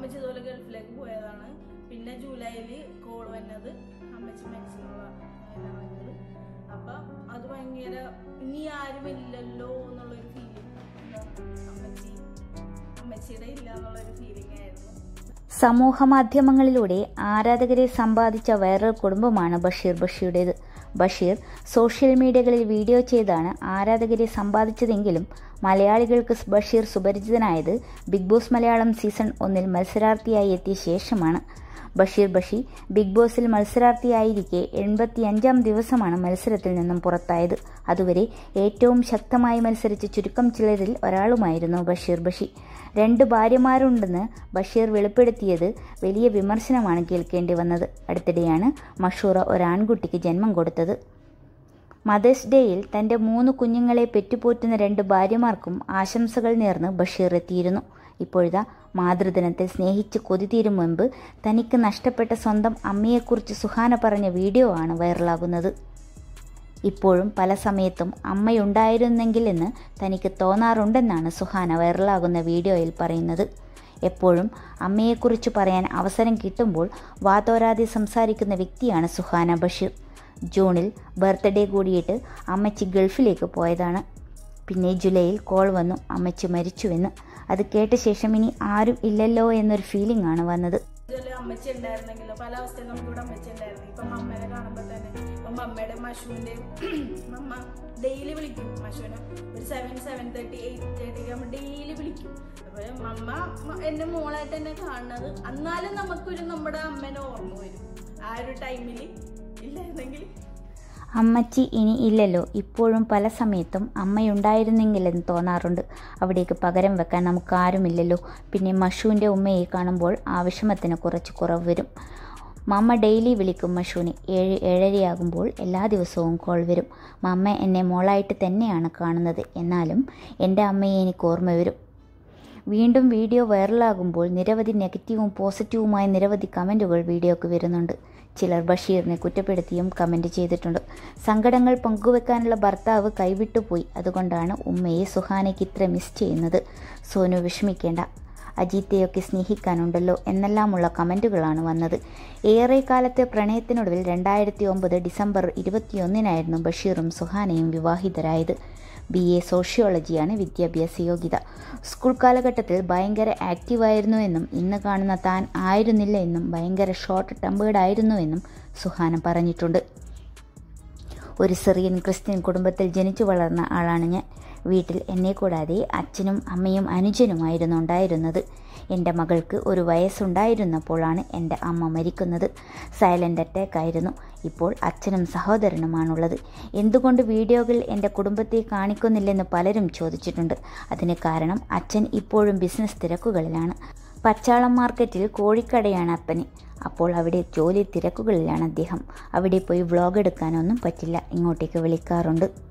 അമ്മച്ചി ഇതുപോലെ ഗൾഫിലേക്ക് പോയതാണ് പിന്നെ ജൂലൈയിൽ കോൾ വന്നത് അമ്മച്ചി മരിച്ചെന്നുള്ള അങ്ങനെ വന്നത് അപ്പൊ അത് ഭയങ്കര ഇനി ആരും ഇല്ലല്ലോ എന്നുള്ളൊരു ഫീലിംഗ് അമ്മച്ചി അമ്മച്ചിയുടെ ഇല്ല എന്നുള്ളൊരു ഫീലിംഗ് ആയിരുന്നു സമൂഹ മാധ്യമങ്ങളിലൂടെ ആരാധകരെ സമ്പാദിച്ച വൈറൽ കുടുംബമാണ് ബഷീർ ബഷിയുടേത് ബഷീർ സോഷ്യൽ മീഡിയകളിൽ വീഡിയോ ചെയ്താണ് ആരാധകരെ സമ്പാദിച്ചതെങ്കിലും മലയാളികൾക്ക് ബഷീർ സുപരിചിതനായത് ബിഗ് ബോസ് മലയാളം സീസൺ ഒന്നിൽ മത്സരാർത്ഥിയായി എത്തിയ ശേഷമാണ് ബഷീർ ബഷി ബിഗ് ബോസിൽ മത്സരാർത്ഥിയായിരിക്കെ എൺപത്തിയഞ്ചാം ദിവസമാണ് മത്സരത്തിൽ നിന്നും പുറത്തായത് അതുവരെ ഏറ്റവും ശക്തമായി മത്സരിച്ച ചുരുക്കം ചിലരിൽ ഒരാളുമായിരുന്നു ബഷീർ ബഷി രണ്ട് ഭാര്യമാരുണ്ടെന്ന് ബഷീർ വെളിപ്പെടുത്തിയത് വലിയ വിമർശനമാണ് കേൾക്കേണ്ടി വന്നത് അടുത്തിടെയാണ് മഷൂറ ഒരാൺകുട്ടിക്ക് ജന്മം കൊടുത്തത് മദേഴ്സ് ഡേയിൽ തന്റെ മൂന്ന് കുഞ്ഞുങ്ങളെ പെറ്റുപോറ്റുന്ന രണ്ട് ഭാര്യമാർക്കും ആശംസകൾ നേർന്ന് ബഷീർ എത്തിയിരുന്നു ഇപ്പോഴിതാ മാതൃദിനത്തിൽ സ്നേഹിച്ച് കൊതി തീരും മുൻപ് തനിക്ക് നഷ്ടപ്പെട്ട സ്വന്തം അമ്മയെക്കുറിച്ച് സുഹാന പറഞ്ഞ വീഡിയോ ആണ് വൈറലാകുന്നത് ഇപ്പോഴും പല സമയത്തും അമ്മയുണ്ടായിരുന്നെങ്കിൽ എന്ന് തനിക്ക് തോന്നാറുണ്ടെന്നാണ് സുഹാന വൈറലാകുന്ന വീഡിയോയിൽ പറയുന്നത് എപ്പോഴും അമ്മയെക്കുറിച്ച് പറയാൻ അവസരം കിട്ടുമ്പോൾ വാതോരാതെ സംസാരിക്കുന്ന വ്യക്തിയാണ് സുഹാന ബഷീർ ജൂണിൽ ബർത്ത്ഡേ കൂടിയിട്ട് അമ്മച്ചി ഗൾഫിലേക്ക് പോയതാണ് പിന്നെ ജൂലൈയിൽ കോൾ വന്നു അമ്മച്ചി മരിച്ചുവെന്ന് അത് കേട്ട ശേഷം ഇനി ആരും ഇല്ലല്ലോ എന്നൊരു ഫീലിംഗ് ആണ് വന്നത് ഇതില് അമ്മച്ചി ഉണ്ടായിരുന്നെങ്കിലോ പല അവസ്ഥയിൽ നമുക്ക് ഇവിടെ അമ്മച്ചി ഉണ്ടായിരുന്നു ഇപ്പം അമ്മേനെ കാണുമ്പോൾ തന്നെ ഇപ്പം അമ്മയുടെ മഷുവിന്റെയും അമ്മ ഡെയിലി വിളിക്കും മഷുവിനെ ഒരു seven seven thirty eight thirty ആകുമ്പോൾ ഡെയിലി വിളിക്കും അതുപോലെ അമ്മ മ- എന്റെ മോളായിട്ട് തന്നെ കാണുന്നത് എന്നാലും നമുക്കൊരു നമ്മുടെ അമ്മേനെ ഓർമ്മ വരും ആ ഒരു ടൈമിൽ ഇല്ലായിരുന്നെങ്കിൽ അമ്മച്ചി ഇനി ഇല്ലല്ലോ ഇപ്പോഴും പല സമയത്തും അമ്മയുണ്ടായിരുന്നെങ്കിലെന്ന് തോന്നാറുണ്ട് അവിടേക്ക് പകരം വെക്കാൻ നമുക്ക് ആരുമില്ലല്ലോ പിന്നെ മഷുവിൻ്റെ ഉമ്മയെ കാണുമ്പോൾ ആ വിഷമത്തിന് കുറച്ച് കുറവ് വരും മമ്മ ഡെയിലി വിളിക്കും മഷുവിനെ ഏഴ് ഏഴരയാകുമ്പോൾ എല്ലാ ദിവസവും കോൾ വരും മമ്മ എന്നെ മോളായിട്ട് തന്നെയാണ് കാണുന്നത് എന്നാലും എൻ്റെ അമ്മയെ എനിക്ക് ഓർമ്മ വരും വീണ്ടും വീഡിയോ വൈറലാകുമ്പോൾ നിരവധി നെഗറ്റീവും പോസിറ്റീവുമായ നിരവധി കമൻറ്റുകൾ വീഡിയോക്ക് വരുന്നുണ്ട് ചിലർ ബഷീറിനെ കുറ്റപ്പെടുത്തിയും കമൻറ്റ് ചെയ്തിട്ടുണ്ട് സങ്കടങ്ങൾ പങ്കുവെക്കാനുള്ള ഭർത്താവ് കൈവിട്ടുപോയി അതുകൊണ്ടാണ് ഉമ്മയെ സുഹാനയ്ക്ക് ഇത്ര മിസ് ചെയ്യുന്നത് സോനു വിഷമിക്കേണ്ട അജീത്തയൊക്കെ സ്നേഹിക്കാനുണ്ടല്ലോ എന്നെല്ലാമുള്ള കമൻറ്റുകളാണ് വന്നത് ഏറെ കാലത്തെ പ്രണയത്തിനൊടുവിൽ രണ്ടായിരത്തി ഒമ്പത് ഡിസംബർ ഇരുപത്തിയൊന്നിനായിരുന്നു ബഷീറും സുഹാനയും വിവാഹിതരായത് ബി എ സോഷ്യോളജിയാണ് വിദ്യാഭ്യാസ യോഗ്യത സ്കൂൾ കാലഘട്ടത്തിൽ ഭയങ്കര ആക്റ്റീവായിരുന്നു എന്നും ഇന്ന് കാണുന്ന താൻ ആയിരുന്നില്ല എന്നും ഭയങ്കര ഷോർട്ട് ടെമ്പേർഡ് ആയിരുന്നു എന്നും സുഹാന പറഞ്ഞിട്ടുണ്ട് ഒരു സിറിയൻ ക്രിസ്ത്യൻ കുടുംബത്തിൽ ജനിച്ചു വളർന്ന ആളാണ് ഞാൻ വീട്ടിൽ എന്നെ കൂടാതെ അച്ഛനും അമ്മയും അനുജനുമായിരുന്നു ഉണ്ടായിരുന്നത് എൻ്റെ മകൾക്ക് ഒരു വയസ്സുണ്ടായിരുന്നപ്പോഴാണ് എൻ്റെ അമ്മ മരിക്കുന്നത് സൈലൻ്റ് അറ്റാക്ക് ആയിരുന്നു ഇപ്പോൾ അച്ഛനും സഹോദരനുമാണുള്ളത് എന്തുകൊണ്ട് വീഡിയോകൾ എൻ്റെ കുടുംബത്തെ കാണിക്കുന്നില്ലെന്ന് പലരും ചോദിച്ചിട്ടുണ്ട് അതിന് കാരണം അച്ഛൻ ഇപ്പോഴും ബിസിനസ് തിരക്കുകളിലാണ് പച്ചാളം മാർക്കറ്റിൽ കോഴിക്കടയാണ് അപ്പന് അപ്പോൾ അവിടെ ജോലി തിരക്കുകളിലാണ് അദ്ദേഹം അവിടെ പോയി വ്ളോഗ് എടുക്കാനൊന്നും പറ്റില്ല ഇങ്ങോട്ടേക്ക് വിളിക്കാറുണ്ട്